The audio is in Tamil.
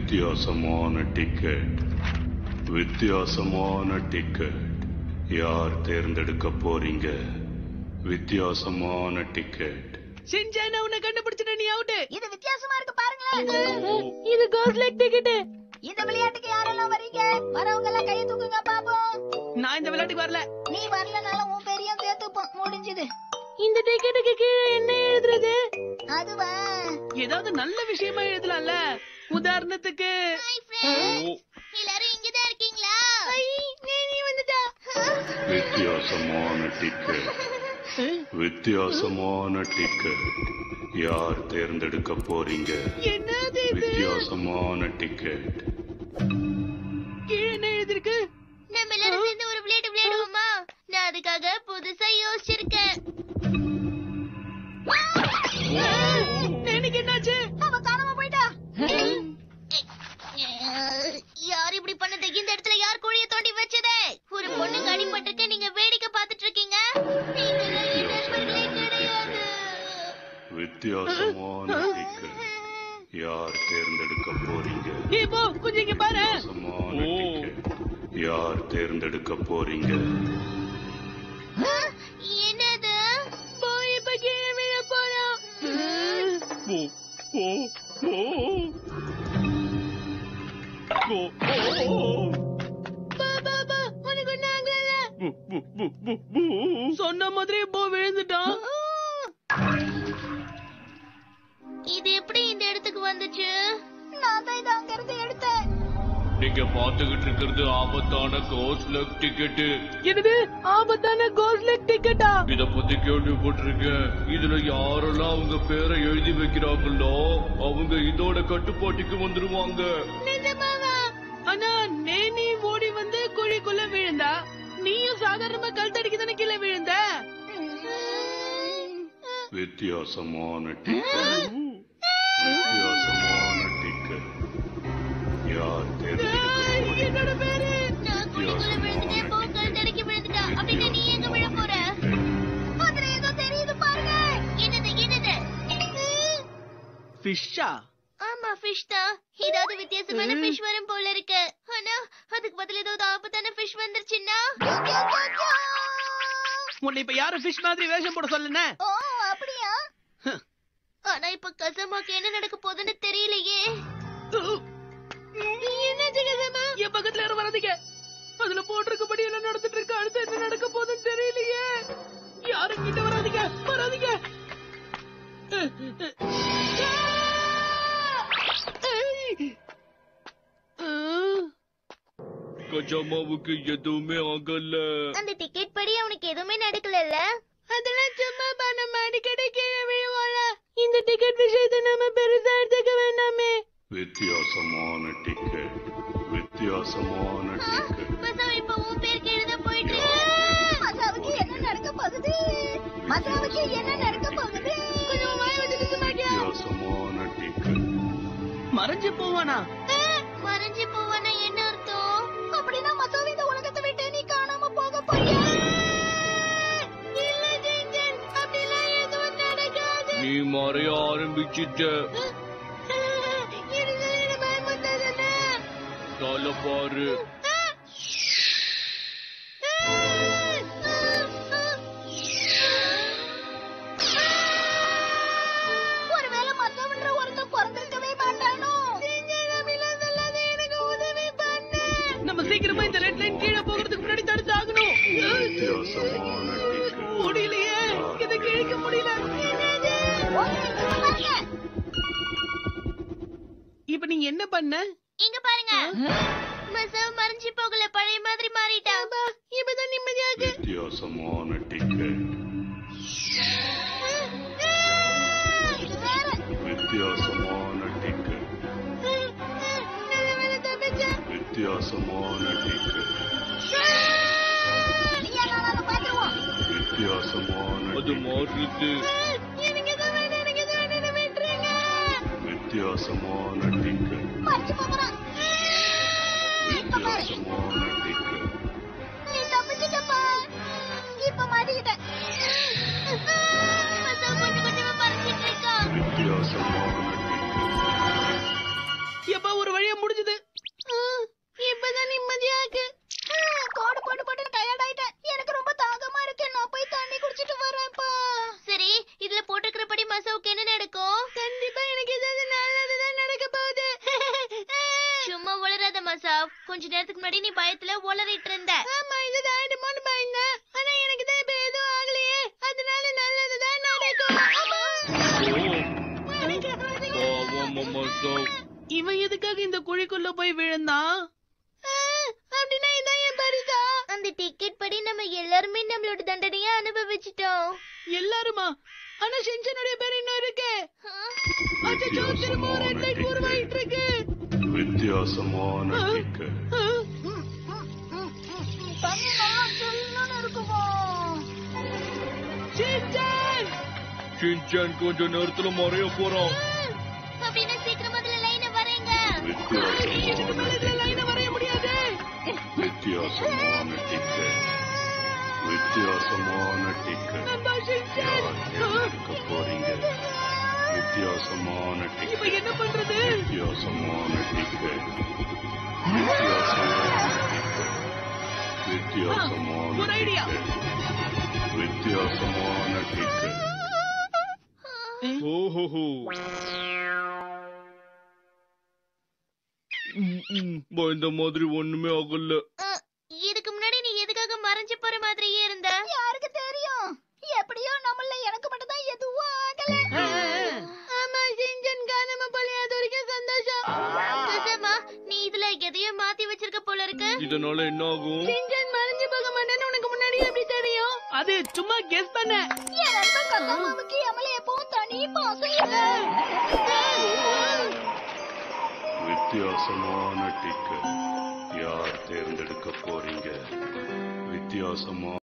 வித்தியாசமான டிக்கெட் வித்தியாசமான டிக்கெட் யார் தேர்ந்தெடுக்க போறீங்க வித்தியாசமான டிக்கெட் சின்சான உன்னை கண்டுபிடிச்சிட்ட நீ அவுட்டு இது வித்தியாசமா இருக்கு பாருங்களேன் இது கோஸ் லைக் டிக்கெட் இந்த விளையாட்டுக்கு யாரெல்லாம் வரீங்க வரவங்க எல்லாம் கைய தூக்குங்க பாப்போம் நான் இந்த விளையாட்டுக்கு வரல நீ வரலனாலும் உன் பெரியும் சேர்த்துப்போம் முடிஞ்சது இந்த டிக்கெட்டுக்கு கீழே என்ன எழுதுறது அதுவா ஏதாவது நல்ல விஷயமா எழுதலாம்ல உதாரணத்துக்கு எல்லாரும் இங்கதான் இருக்கீங்களா நீ வந்துட்டா வித்தியாசமான டிக்கெட் வித்தியாசமான டிக்கெட் யார் தேர்ந்தெடுக்க போறீங்க என்னது இது வித்தியாசமான டிக்கெட் கீழே என்ன எழுதிருக்கு நம்ம எல்லாரும் சேர்ந்து ஒரு விளையாட்டு விளையாடுவோமா நான் அதுக்காக புதுசா யோசிச்சிருக்கேன் எனக்கு என்னாச்சு அவ காணாம போயிட்டா யார் இப்படி பண்ணது இந்த இடத்துல யார் குழிய தோண்டி வச்சதே ஒரு பொண்ணுக்கு அடிபட்டிருக்கு நீங்க வேடிக்கை பார்த்துட்டு இருக்கீங்க நீங்கெல்லாம் என் நண்பர்களே கிடையாது வித்தியாசமான டிக்கெட் யார் தேர்ந்தெடுக்க போறீங்க நீ போ கொஞ்சம் இங்க பாரு வித்தியாசமான டிக்கெட் யார் தேர்ந்தெடுக்க போறீங்க என்னது போய் இப்ப கீழே விழ போறோம் பா, பா, பா, உனக்கு ஒண்ணும் ஆகலைல? சொன்ன மாதிரி போ விழுந்துட்டான் இது எப்படி இந்த இடத்துக்கு வந்துச்சு நான் தான் இதை அங்க இருந்து எடுத்தேன் நீங்க பாத்துக்கிட்டு இருக்கிறது ஆபத்தான கோஸ் லக் டிக்கெட் என்னது ஆபத்தான கோஸ் லைக் டிக்கெட்டா இத பத்தி கேள்விப்பட்டிருக்கேன் இதுல யாரெல்லாம் அவங்க பேரை எழுதி வைக்கிறாங்களோ அவங்க இதோட கட்டுப்பாட்டுக்கு வந்துருவாங்க நிஜமாவா ஆனா நேனி ஓடி வந்து குழிக்குள்ள விழுந்தா நீயும் சாதாரணமா கல் தடிக்கு தானே கீழே விழுந்த வித்தியாசமான டிக்கெட் வித்தியாசமான டிக்கெட் யார் தேர்ந்தெடுக்க போறீங்க என்னோட பேரு நான் குழிக்குள்ள விழுந்துட்டேன் போ கல் தடிக்கு விழுந்துட்டா அப்படின்னா நீ எங்க விழ போற அதுல ஏதோ தெரியுது பாருங்க என்னது என்னது ஃபிஷ்ஷா ஆமா ஃபிஷ் தான் ஏதாவது வித்தியாசமான ஃபிஷ் வரும் போல இருக்கு ஆனா அதுக்கு பதில் ஏதாவது ஆபத்தான ஃபிஷ் வந்துருச்சுன்னா உன்னை இப்ப யாரும் ஃபிஷ் மாதிரி வேஷம் போட சொல்லுன ஓ அப்படியா ஆனா இப்ப கசமாக்கு என்ன நடக்க போகுதுன்னு தெரியலையே என்னாச்சு கசமா என் பக்கத்துல யாரும் வராதீங்க அதுல போட்டிருக்கபடி என்ன நடந்துட்டு இருக்கு அடுத்து என்ன நடக்க போகுதுன்னு தெரியலையே யாரும் கிட்ட வராதீங்க வராதீங்க கஜாமாவுக்கு எதுவுமே ஆகல அந்த டிக்கெட் படி அவனுக்கு எதுவுமே நடக்கலல்ல அதெல்லாம் சும்மா நம்ம அடிக்கடி கீழே விழுவோம்ல இந்த டிக்கெட் விஷயத்தை நம்ம பெருசா எடுத்துக்க வேண்டாமே வித்தியாசமான டிக்கெட் வித்தியாசமான டிக்கெட் மசாவ் இப்ப உன் பேருக்கு எழுத போயிட்டு மசாவுக்கு என்ன நடக்க போகுது மசாவுக்கு என்ன நடக்க போகுது கொஞ்சம் வாய் வச்சுட்டு சும்மா இருக்கியா? வித்தியாசமான டிக்கெட் மறைஞ்சு போவானா மறைஞ்சு போவானா என்ன அர்த்தம் அப்படின்னா மசாவை இந்த உலகத்தை விட்டு நீ காணாம போக போறியா இல்ல ஜெஞ்சன் அப்படிலாம் எதுவும் நடக்காது நீ மறைய ஆரம்பிச்சிட்ட எனக்கு என்ன பயமுறுத்தாதுன்னு தலை பாரு ஒருவேளை மத்தவன்ற ஒருத்தன் பிறந்திருக்கவே மாட்டானோ எனக்கு உதவி பண்ணு நம்ம சீக்கிரமா இந்த ரெட் லைன் கீழே போகிறதுக்கு முன்னாடி தடுத்து ஆகணும் வித்தியாசமான டிக்கெட் முடியலையே இதை கிழிக்க முடியல இப்ப நீங்க என்ன பண்ண இங்க பாருங்க மசாவ் மறைஞ்சு போகல பழைய மாதிரி மாறிட்டான் இப்பதான் நிம்மதியா இருக்கு வித்தியாசமான டிக்கெட் இது வேற வித்தியாசமான டிக்கெட் நல்ல வேலை தப்பிச்சேன் வித்தியாசமான டிக்கெட் நீயா நானும் பாத்துருவோம் வித்தியாசமான அது டிக்கெட் மாறுது எனக்கு எதுவும் வேண்டாம் எனக்கு எதுவும் வேண்டாம் விட்டுருங்க வித்தியாசமான டிக்கெட் மறைச்சு போகிறான் இப்ப பாரு வித்தியாசமான டிக்கெட் நீ தப்பிச்சிட்டப்பா இப்ப மாட்டிக்கிட்ட மசாவ் கொஞ்சம் கொஞ்சமா மறைச்சிட்டு இருக்கான் வித்தியாசமான டிக்கெட் எப்ப ஒரு வழியா கொஞ்ச நேரத்துக்கு முன்னாடி நீ பயத்துல உளறிட்டு இருந்த ஆமா இது ஆயிடுமோன்னு பயந்தேன் ஆனா எனக்கு தான் இப்ப எதுவும் ஆகலையே அதனால நல்லதுதான் நடக்கும் ஆமா. பாவம் அம்மா சாவ் இவன் எதுக்காக இந்த குழிக்குள்ள போய் விழுந்தான் ஆ, அப்படின்னா இதான் என் பரிசா அந்த டிக்கெட் படி நம்ம எல்லாருமே நம்மளோட தண்டனையை அனுபவிச்சிட்டோம் எல்லாருமா ஆனா ஷின்சனுடைய பேர் இன்னும் இருக்கு அச்சச்சோ திரும்ப ஒரு வித்தியாசமான ஹெட்லைட் உருவாயிட்டு இருக்கு வித்தியாசமான டிக்கெட் ஆ, தண்ணி நல்லா சில்லுன்னு இருக்குமோ ஷின்சான் ஷின்சான் கொஞ்ச நேரத்துல மறைய போறான் அப்படின்னா சீக்கிரம் முதல்ல லைனை வரேங்க இதுக்கு மேல இதுல வித்தியாசமான லைனை வரைய முடியாது வித்தியாசமான டிக்கெட் வித்தியாசமான டிக்கெட் நண்பா ஷின்சான் யார் தேர்ந்தெடுக்க போறீங்க வித்தியாசமான இப்ப டிக்கெட் என்ன பண்றது வித்தியாசமான டிக்கெட் வித்தியாசமான டிக்கெட் வித்தியாசமான ஒரு ஐடியா. டிக்கெட் வித்தியாசமான டிக்கெட் ஓஹோஹோ ம், ம், பயந்த மாதிரி ஒண்ணுமே ஆகல அஹ், இதுக்கு முன்னாடி நீ எதுக்காக மறைஞ்சு போற மாதிரியே இருந்த யாருக்கு தெரியும் எப்படியோ நம்மள எனக்கு மட்டும் தான் எதுவும் ஆகல ஆ, ஆ, ஆமா சிஞ்சன் காணாம போலியா அது வரைக்கும் சந்தோஷம் சுசமா நீ இதுல எதையோ மாத்தி வச்சிருக்க போல இருக்கு இதனால என்ன ஆகும் சிஞ்சன் மறைஞ்சு போக மாட்டேன்னு உனக்கு முன்னாடி எப்படி தெரியும் அது சும்மா கெஸ் பண்ண என் நண்பன் கக்காமாவுக்கு எமல எப்பவும் தனி பாசம் இல்ல வித்தியாசமான டிக்கெட் யார் தேர்ந்தெடுக்க போறீங்க வித்தியாசமான